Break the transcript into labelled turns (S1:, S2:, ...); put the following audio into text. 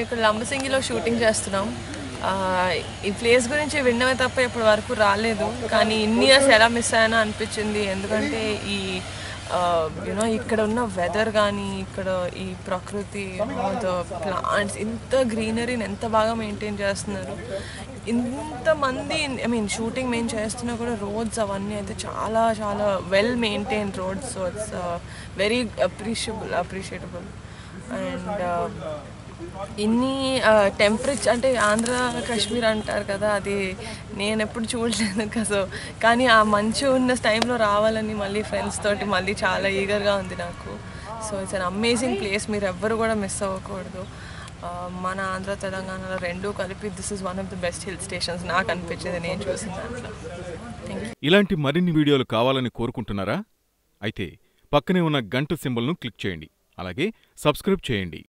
S1: ఇక్కడ లంబసింగిలో షూటింగ్ చేస్తున్నాం ఆ, ఈ ప్లేస్ గురించి విన్నమే తప్ప ఇప్పటి వరకు రాలేదు కానీ ఇన్ని ఇయర్స్ ఎలా మిస్ అయ్యానో అనిపించింది ఎందుకంటే ఈ యూనో ఇక్కడ ఉన్న వెదర్ కానీ ఇక్కడ ఈ ప్రకృతి ప్లాంట్స్ ఇంత గ్రీనరీని ఎంత బాగా మెయింటైన్ చేస్తున్నారు ఇంతమంది ఐ మీన్ షూటింగ్ మేము చేస్తున్నా కూడా రోడ్స్ అవన్నీ అయితే చాలా చాలా well maintain roads so it's very appreciable appreciatable and ఇన్ని టెంపరేచర్ అంటే ఆంధ్ర కాశ్మీర్ అంటారు కదా అది నేను ఎప్పుడు చూడలేదు కదా కానీ ఆ మంచు ఉన్న టైంలో రావాలని మళ్ళీ ఫ్రెండ్స్ తోటి మళ్ళీ చాలా ఈగర్గా ఉంది నాకు so it's an amazing place మీరు ఎవ్వరు కూడా మిస్ అవ్వకూడదు ఆ, మన ఆంధ్ర తెలంగాణలో రెండూ కలిపి this is one of the best hill stations నాకు అనిపించింది నేను చూసిన దాంట్లో థ్యాంక్ యూ
S2: ఇలాంటి మరిన్ని వీడియోలు కావాలని కోరుకుంటున్నారా అయితే పక్కనే ఉన్న గంట సింబల్ను క్లిక్ చేయండి అలాగే సబ్స్క్రైబ్ చేయండి